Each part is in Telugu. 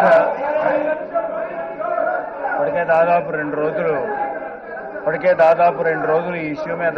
ఇప్పటికే దాదాపు రెండు రోజులు ఇప్పటికే దాదాపు రెండు రోజులు ఈ ఇష్యూ మీద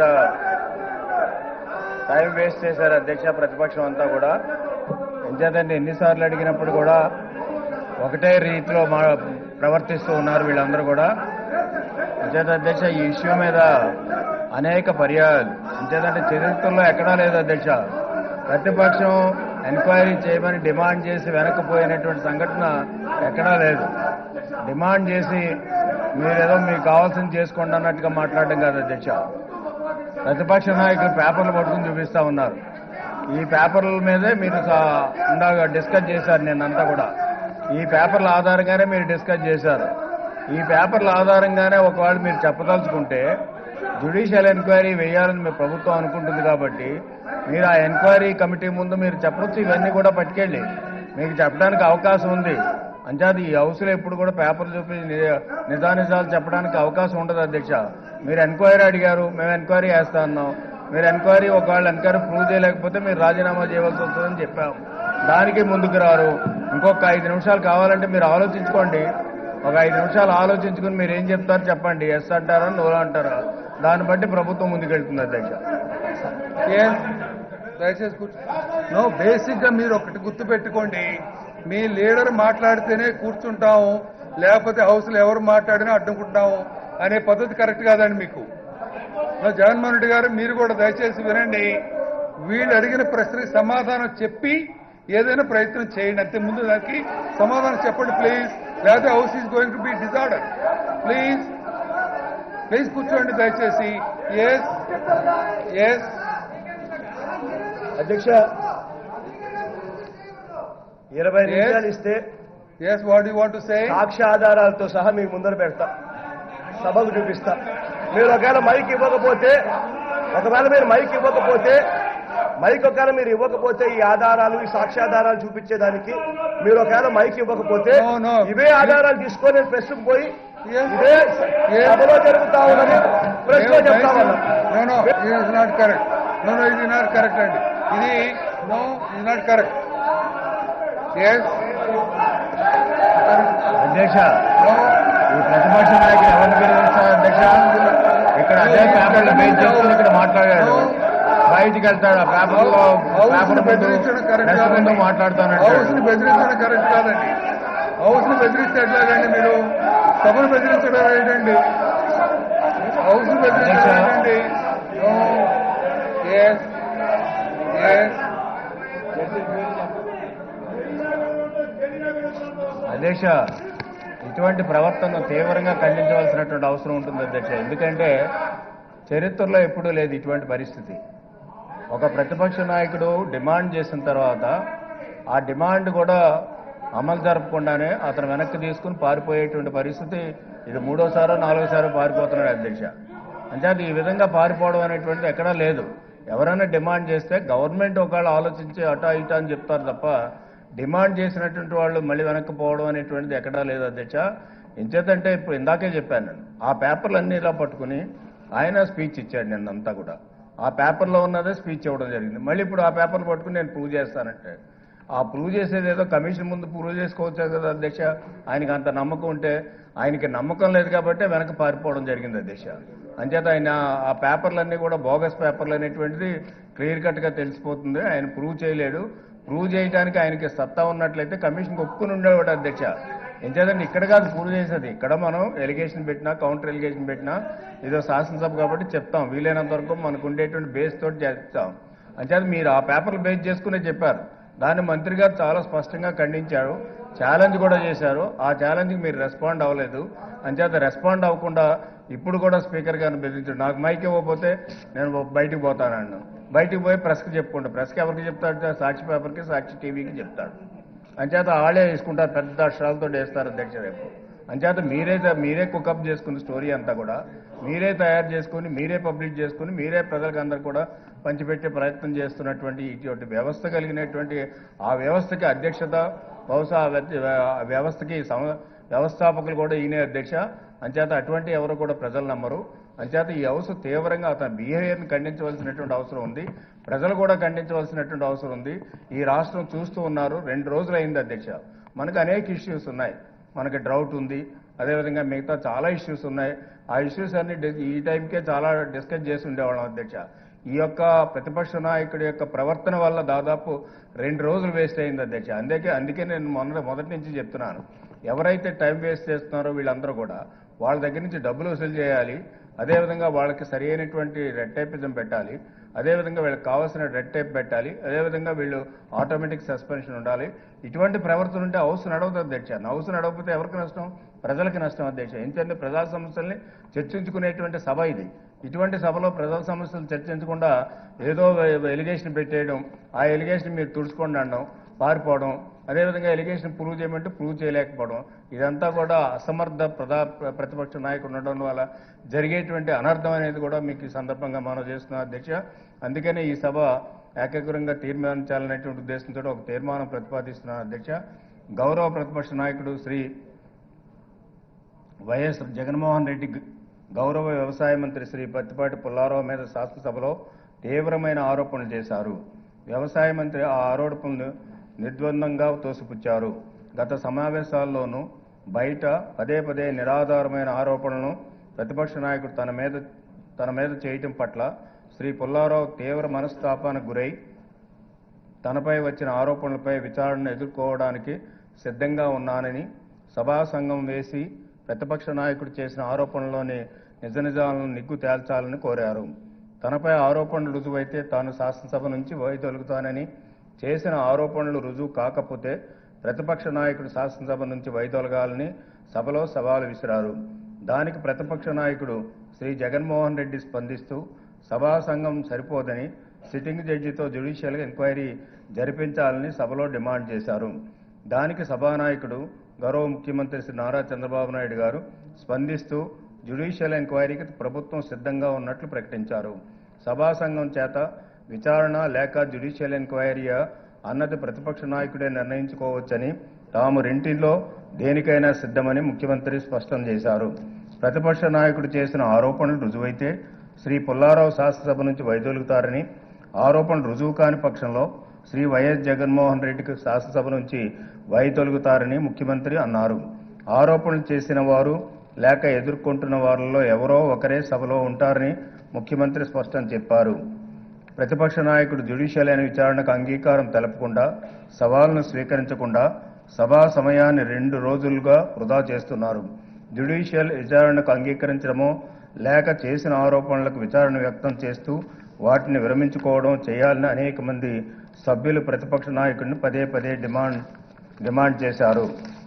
టైం వేస్ట్ చేశారు అధ్యక్ష ప్రతిపక్షం అంతా కూడా ఎంచేతంటే ఎన్నిసార్లు అడిగినప్పుడు కూడా ఒకటే రీతిలో మా ప్రవర్తిస్తూ ఉన్నారు వీళ్ళందరూ కూడా అంచేత అధ్యక్ష ఈ ఇష్యూ మీద అనేక పర్యాయాలు అంచేతంటే చరిత్రలో ఎక్కడా లేదు అధ్యక్ష ప్రతిపక్షం ఎంక్వైరీ చేయమని డిమాండ్ చేసి వెనక్కిపోయినటువంటి సంఘటన ఎక్కడా లేదు డిమాండ్ చేసి మీరేదో మీకు కావాల్సింది చేసుకోండి అన్నట్టుగా మాట్లాడడం కాదు అధ్యక్ష ప్రతిపక్ష నాయకులు పేపర్లు పట్టుకుని చూపిస్తా ఉన్నారు ఈ పేపర్ల మీదే మీరు సా- ఇందాక డిస్కస్ చేశారు నిన్నంతా కూడా ఈ పేపర్ల ఆధారంగానే మీరు డిస్కస్ చేశారు ఈ పేపర్ల ఆధారంగానే ఒకవేళ మీరు చెప్పదలుచుకుంటే జ్యుడిషియల్ ఎంక్వైరీ వేయాలని మీ ప్రభుత్వం అనుకుంటుంది కాబట్టి మీరు ఆ ఎంక్వైరీ కమిటీ ముందు మీరు చెప్పొచ్చు ఇవన్నీ కూడా పట్టుకెళ్ళి మీకు చెప్పడానికి అవకాశం ఉంది అంచేది ఈ హౌస్లో ఎప్పుడు కూడా పేపర్ చూపి ని- నిజానిజాలు చెప్పడానికి అవకాశం ఉండదు అధ్యక్ష మీరు ఎంక్వైరీ అడిగారు మేము ఎంక్వైరీ వేస్తా అన్నాం మీరు ఎంక్వైరీ ఒకవేళ ఎంక్వైరీ ప్రూవ్ చేయలేకపోతే మీరు రాజీనామా చేయవలసి వస్తుందని చెప్పాం దానికి ముందుకు రారు ఇంకొక ఐదు నిమిషాలు కావాలంటే మీరు ఆలోచించుకోండి ఒక ఐదు నిమిషాలు ఆలోచించుకుని మీరు ఏం చెప్తారో చెప్పండి ఎస్ అంటారా నో అంటారా దాన్ని బట్టి ప్రభుత్వం ముందుకెళ్తుంది అధ్యక్ష ఏం? దయచేసి కూర్చో నో బేసిక్ గా మీరు ఒకటి గుర్తు పెట్టుకోండి మీ లీడర్ మాట్లాడితేనే కూర్చుంటాము లేకపోతే హౌస్ లో ఎవరు మాట్లాడినా అడ్డుకుంటాము అనే పద్ధతి కరెక్ట్ కాదండి మీకు నా జగన్మోహన్ రెడ్డి గారు మీరు కూడా దయచేసి వినండి వీళ్ళు అడిగిన ప్రశ్నకి సమాధానం చెప్పి ఏదైనా ప్రయత్నం చేయండి అంతే ముందు దానికి సమాధానం చెప్పండి ప్లీజ్ లేకపోతే house is going to be disorder please please కూర్చోండి దయచేసి ఎస్ ఎస్ అధ్యక్ష ఇరవై Yes. నిమిషాలు ఇస్తే yes what you want to say సాక్ష్య ఆధారాలతో సహా మీకు ముందర పెడతా సభకు చూపిస్తా మీరు ఒకవేళ మైక్ ఇవ్వకపోతే ఒకవేళ మీరు మైక్ ఇవ్వకపోతే మైక్ ఒకవేళ మీరు ఇవ్వకపోతే ఈ ఆధారాలు ఈ సాక్ష్యాధారాలు చూపించేదానికి మీరు ఒకవేళ మైక్ ఇవ్వకపోతే No, no. ఇవే ఆధారాలు తీసుకొని నేను ప్రెస్కు పోయి Yes. ఇదే Yes. సభలో జరుగుతా ఉన్నది ప్రెస్ లో చెప్తా ఉన్నా నో నో ఇది is not correct no no ఇది నాట్ కరెక్ట్ అండి ఇది నో ఇది నాట్ కరెక్ట్ ఎస్ అధ్యక్ష నో ఈ ప్రతిపక్ష నాయకులు ఎవరిని విరోధిస్తారు అధ్యక్ష ఇక్కడ అదే పేపర్లు బేస్ చేసుకుని ఇక్కడ మాట్లాడాడు బయటికి వెళ్తాడు ఆ పేపర్లో హౌస్ పేపర్ ని ముందు బెదిరించడం కరెక్ట్ ప్రెస్ ముందు కాదండి మాట్లాడుతానంటాడు హౌస్ ని బెదిరించడం కరెక్ట్ కాదండి హౌస్ ని బెదిరిస్తే ఎట్లాగండి మీరు సభను బెదిరించడం ఏంటండి హౌస్ ని బెదిరించడం ఏంటండి నో ఎస్ ఎస్ అధ్యక్ష ఇటువంటి ప్రవర్తన తీవ్రంగా ఖండించవలసినటువంటి అవసరం ఉంటుంది అధ్యక్ష ఎందుకంటే చరిత్రలో ఎప్పుడూ లేదు ఇటువంటి పరిస్థితి ఒక ప్రతిపక్ష నాయకుడు డిమాండ్ చేసిన తర్వాత ఆ డిమాండ్ కూడా అమలు జరపకుండానే అతను వెనక్కి తీసుకుని పారిపోయేటువంటి పరిస్థితి ఇది మూడోసారో నాలుగోసారో పారిపోతున్నాడు అధ్యక్ష అంటే అది ఈ విధంగా పారిపోవడం అనేటువంటిది ఎక్కడా లేదు ఎవరైనా డిమాండ్ చేస్తే గవర్నమెంట్ ఒకవేళ ఆలోచించి అటా ఇటా అని చెప్తారు తప్ప డిమాండ్ చేసినటువంటి వాళ్ళు మళ్ళీ వెనక్కి పోవడం అనేటువంటిది ఎక్కడా లేదు అధ్యక్ష ఎంచేతంటే ఇప్పుడు ఇందాకే చెప్పాను నేను ఆ పేపర్లు అన్ని ఇలా పట్టుకుని ఆయన స్పీచ్ ఇచ్చాడు నిన్నంతా కూడా ఆ పేపర్లో ఉన్నదే స్పీచ్ ఇవ్వడం జరిగింది మళ్ళీ ఇప్పుడు ఆ పేపర్లు పట్టుకుని నేను ప్రూవ్ చేస్తానంటే ఆ ప్రూవ్ చేసేది ఏదో కమిషన్ ముందు ప్రూవ్ చేసుకోవచ్చు కదా అధ్యక్ష ఆయనకి అంత నమ్మకం ఉంటే ఆయనకి నమ్మకం లేదు కాబట్టి వెనక పారిపోవడం జరిగింది అధ్యక్ష అంచేత ఆయన ఆ పేపర్లన్నీ కూడా బోగస్ పేపర్లు అనేటువంటిది క్లియర్ కట్గా తెలిసిపోతుంది ఆయన ప్రూవ్ చేయలేడు ప్రూవ్ చేయడానికి ఆయనకి సత్తా ఉన్నట్లయితే కమిషన్కి ఒప్పుకుని ఉండేవాడు అధ్యక్ష ఎంచేదండి ఇక్కడ కాదు ప్రూవ్ చేసేది ఇక్కడ మనం ఎలిగేషన్ పెట్టినా కౌంటర్ ఎలిగేషన్ పెట్టినా ఏదో శాసనసభ కాబట్టి చెప్తాం వీలైనంత వరకు మనకు ఉండేటువంటి బేస్ తోటి చెప్తాం అంచేత మీరు ఆ పేపర్లు బేస్ చేసుకునే చెప్పారు దాన్ని మంత్రి గారు చాలా స్పష్టంగా ఖండించారు ఛాలెంజ్ కూడా చేశారు ఆ ఛాలెంజ్కి మీరు రెస్పాండ్ అవ్వలేదు అంచేత రెస్పాండ్ అవ్వకుండా ఇప్పుడు కూడా స్పీకర్ గారిని బెదిరించాడు నాకు మైక్ ఇవ్వకపోతే నేను బయటికి పోతానన్నాను బయటికి పోయి ప్రెస్కి చెప్పుకుంటా ప్రెస్కి ఎవరికి చెప్తాడు సాక్షి పేపర్కి సాక్షి టీవీకి చెప్తాడు అంచేత ఆళ్ళే వేసుకుంటారు పెద్ద అక్షరాలతో వేస్తారు అధ్యక్ష రేపు అంచేత మీరే మీరే కుకప్ చేసుకున్న స్టోరీ అంతా కూడా మీరే తయారు చేసుకుని మీరే పబ్లిష్ చేసుకుని మీరే ప్రజలకు అందరు కూడా పంచిపెట్టే ప్రయత్నం చేస్తున్నటువంటి ఇటువంటి వ్యవస్థ కలిగినటువంటి ఆ వ్యవస్థకి అధ్యక్షత బహుశా ఆ వ్యక్తి- ఆ వ్యవస్థకి సమ వ్యవస్థాపకులు కూడా ఈయనే అధ్యక్ష అంచేత అటువంటి ఎవరు కూడా ప్రజలు నమ్మరు అంచేత ఈ హౌస్ తీవ్రంగా అతని బిహేవియర్ని ఖండించవలసినటువంటి అవసరం ఉంది ప్రజలు కూడా ఖండించవలసినటువంటి అవసరం ఉంది ఈ రాష్ట్రం చూస్తూ ఉన్నారు రెండు రోజులు అయింది అధ్యక్ష మనకు అనేక ఇష్యూస్ ఉన్నాయి మనకి డ్రౌట్ ఉంది అదేవిధంగా మిగతా చాలా ఇష్యూస్ ఉన్నాయి ఆ ఇష్యూస్ అన్ని డి- ఈ టైంకే చాలా డిస్కస్ చేసి ఉండేవాళ్ళం అధ్యక్ష ఈ యొక్క ప్రతిపక్ష నాయకుడి యొక్క ప్రవర్తన వల్ల దాదాపు రెండు రోజులు వేస్ట్ అయింది అధ్యక్ష అందుకే అందుకే నేను మొన్న మొదటి నుంచి చెప్తున్నాను ఎవరైతే టైం వేస్ట్ చేస్తున్నారో వీళ్ళందరూ కూడా వాళ్ళ దగ్గర నుంచి డబ్బులు వసూలు చేయాలి అదేవిధంగా వాళ్ళకి సరి అయినటువంటి రెడ్ టైపిజం పెట్టాలి అదేవిధంగా వీళ్ళకి కావాల్సిన రెడ్ టైప్ పెట్టాలి అదేవిధంగా వీళ్ళు ఆటోమేటిక్ సస్పెన్షన్ ఉండాలి ఇటువంటి ప్రవర్తన ఉంటే హౌస్ నడవదు అధ్యక్ష హౌస్ నడవకపోతే ఎవరికి నష్టం ప్రజలకి నష్టం అధ్యక్ష ఏంటంటే ప్రజా సమస్యల్ని చర్చించుకునేటువంటి సభ ఇది ఇటువంటి సభలో ప్రజల సమస్యలు చర్చించకుండా ఏదో ఎలిగేషన్ పెట్టేయడం ఆ ఎలిగేషన్ మీరు తుడుచుకోండి అనడం పారిపోవడం అదేవిధంగా ఎలిగేషన్ ప్రూవ్ చేయమంటే ప్రూవ్ చేయలేకపోవడం ఇదంతా కూడా అసమర్థ ప్రధా ప్రతిపక్ష నాయకుడు ఉండడం వల్ల జరిగేటువంటి అనర్థం అనేది కూడా మీకు ఈ సందర్భంగా మనం చేస్తున్నాం అధ్యక్ష అందుకనే ఈ సభ ఏకాగ్రంగా తీర్మానించాలనేటువంటి ఉద్దేశంతో ఒక తీర్మానం ప్రతిపాదిస్తున్నాను అధ్యక్ష గౌరవ ప్రతిపక్ష నాయకుడు శ్రీ వైఎస్ జగన్మోహన్ రెడ్డి గ- గౌరవ వ్యవసాయ మంత్రి శ్రీ పత్తిపాటి పుల్లారావు మీద శాసనసభలో తీవ్రమైన ఆరోపణలు చేశారు వ్యవసాయ మంత్రి ఆ ఆరోపణలు నిర్ద్వందంగా తోసిపుచ్చారు గత సమావేశాల్లోనూ బయట పదే పదే నిరాధారమైన ఆరోపణలను ప్రతిపక్ష నాయకుడు తన మీద తన మీద చేయటం పట్ల శ్రీ పుల్లారావు తీవ్ర మనస్తాపానికి గురై తనపై వచ్చిన ఆరోపణలపై విచారణను ఎదుర్కోవడానికి సిద్ధంగా ఉన్నానని సభా సంఘం వేసి ప్రతిపక్ష నాయకుడు చేసిన ఆరోపణలోని నిజ నిజాలను నిగ్గు తేల్చాలని కోరారు తనపై ఆరోపణలు రుజువైతే తాను శాసనసభ నుంచి వైదొలుగుతానని చేసిన ఆరోపణలు రుజువు కాకపోతే ప్రతిపక్ష నాయకుడు శాసనసభ నుంచి వైదొలగాలని సభలో సవాలు విసిరారు దానికి ప్రతిపక్ష నాయకుడు శ్రీ జగన్మోహన్ రెడ్డి స్పందిస్తూ సభా సంఘం సరిపోదని సిట్టింగ్ జడ్జితో జ్యుడిషియల్ ఎంక్వైరీ జరిపించాలని సభలో డిమాండ్ చేశారు దానికి సభానాయకుడు గౌరవ ముఖ్యమంత్రి శ్రీ నారా చంద్రబాబు నాయుడు గారు స్పందిస్తూ జ్యుడిషియల్ ఎంక్వైరీకి ప్రభుత్వం సిద్ధంగా ఉన్నట్లు ప్రకటించారు సభా సంఘం చేత విచారణ లేక జ్యుడిషియల్ ఎంక్వైరీయా అన్నది ప్రతిపక్ష నాయకుడే నిర్ణయించుకోవచ్చని తాము రెంటిల్లో దేనికైనా సిద్ధమని ముఖ్యమంత్రి స్పష్టం చేశారు ప్రతిపక్ష నాయకుడు చేసిన ఆరోపణలు రుజువైతే శ్రీ పుల్లారావు శాసనసభ నుంచి వైదొలుగుతారని ఆరోపణలు రుజువు కాని పక్షంలో శ్రీ వైఎస్ జగన్మోహన్ రెడ్డికి శాసనసభ నుంచి వైదొలుగుతారని ముఖ్యమంత్రి అన్నారు ఆరోపణలు చేసిన వారు లేక ఎదుర్కొంటున్న వారిలో ఎవరో ఒకరే సభలో ఉంటారని ముఖ్యమంత్రి స్పష్టం చెప్పారు ప్రతిపక్ష నాయకుడు జ్యుడిషియల్ అయిన విచారణకు అంగీకారం తెలపకుండా సవాల్ను స్వీకరించకుండా సభా సమయాన్ని రెండు రోజులుగా వృధా చేస్తున్నారు జ్యుడిషియల్ విచారణకు అంగీకరించడమో లేక చేసిన ఆరోపణలకు విచారణ వ్యక్తం చేస్తూ వాటిని విరమించుకోవడం చేయాలని అనేక మంది సభ్యులు ప్రతిపక్ష నాయకుడిని పదే పదే డిమాండ్ డిమాండ్ చేశారు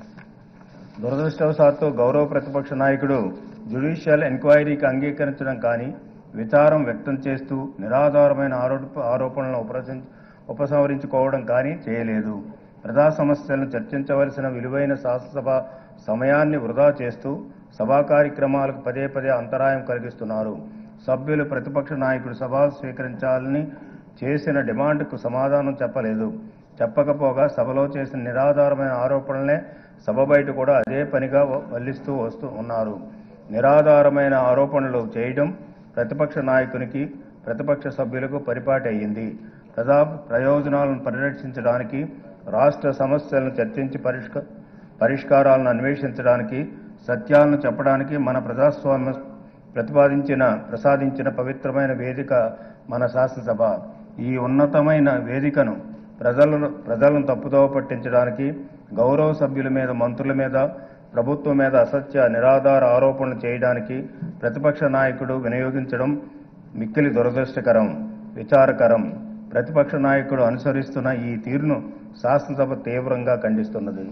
దురదృష్టవశాత్తు గౌరవ ప్రతిపక్ష నాయకుడు జ్యుడిషియల్ ఎంక్వైరీకి అంగీకరించడం కానీ విచారం వ్యక్తం చేస్తూ నిరాధారమైన ఆరోప ఆరోపణలను ఉపరసించ ఉపసంహరించుకోవడం కానీ చేయలేదు ప్రజా సమస్యలను చర్చించవలసిన విలువైన శాసనసభ సమయాన్ని వృధా చేస్తూ సభా కార్యక్రమాలకు పదే పదే అంతరాయం కలిగిస్తున్నారు సభ్యులు ప్రతిపక్ష నాయకుడు సభ స్వీకరించాలని చేసిన డిమాండ్కు సమాధానం చెప్పలేదు చెప్పకపోగా సభలో చేసిన నిరాధారమైన ఆరోపణలనే సభ బయట కూడా అదే పనిగా వల్లిస్తూ వస్తూ ఉన్నారు నిరాధారమైన ఆరోపణలు చేయడం ప్రతిపక్ష నాయకునికి ప్రతిపక్ష సభ్యులకు పరిపాటి అయ్యింది ప్రజా ప్రయోజనాలను పరిరక్షించడానికి రాష్ట్ర సమస్యలను చర్చించి పరిష్క పరిష్కారాలను అన్వేషించడానికి సత్యాలను చెప్పడానికి మన ప్రజాస్వామ్య ప్రతిపాదించిన ప్రసాదించిన పవిత్రమైన వేదిక మన శాసనసభ ఈ ఉన్నతమైన వేదికను ప్రజలను ప్రజలను తప్పుదోవ పట్టించడానికి గౌరవ సభ్యుల మీద మంత్రుల మీద ప్రభుత్వం మీద అసత్య నిరాధార ఆరోపణలు చేయడానికి ప్రతిపక్ష నాయకుడు వినియోగించడం మిక్కిలి దురదృష్టకరం విచారకరం ప్రతిపక్ష నాయకుడు అనుసరిస్తున్న ఈ తీరును శాసనసభ తీవ్రంగా ఖండిస్తున్నది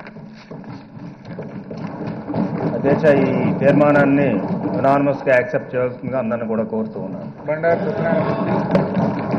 అధ్యక్ష ఈ తీర్మానాన్ని యునానిమస్ గా యాక్సెప్ట్ చేయాల్సిందిగా అందరిని కూడా కోరుతూ ఉన్నాను బండారు సత్యనారాయణ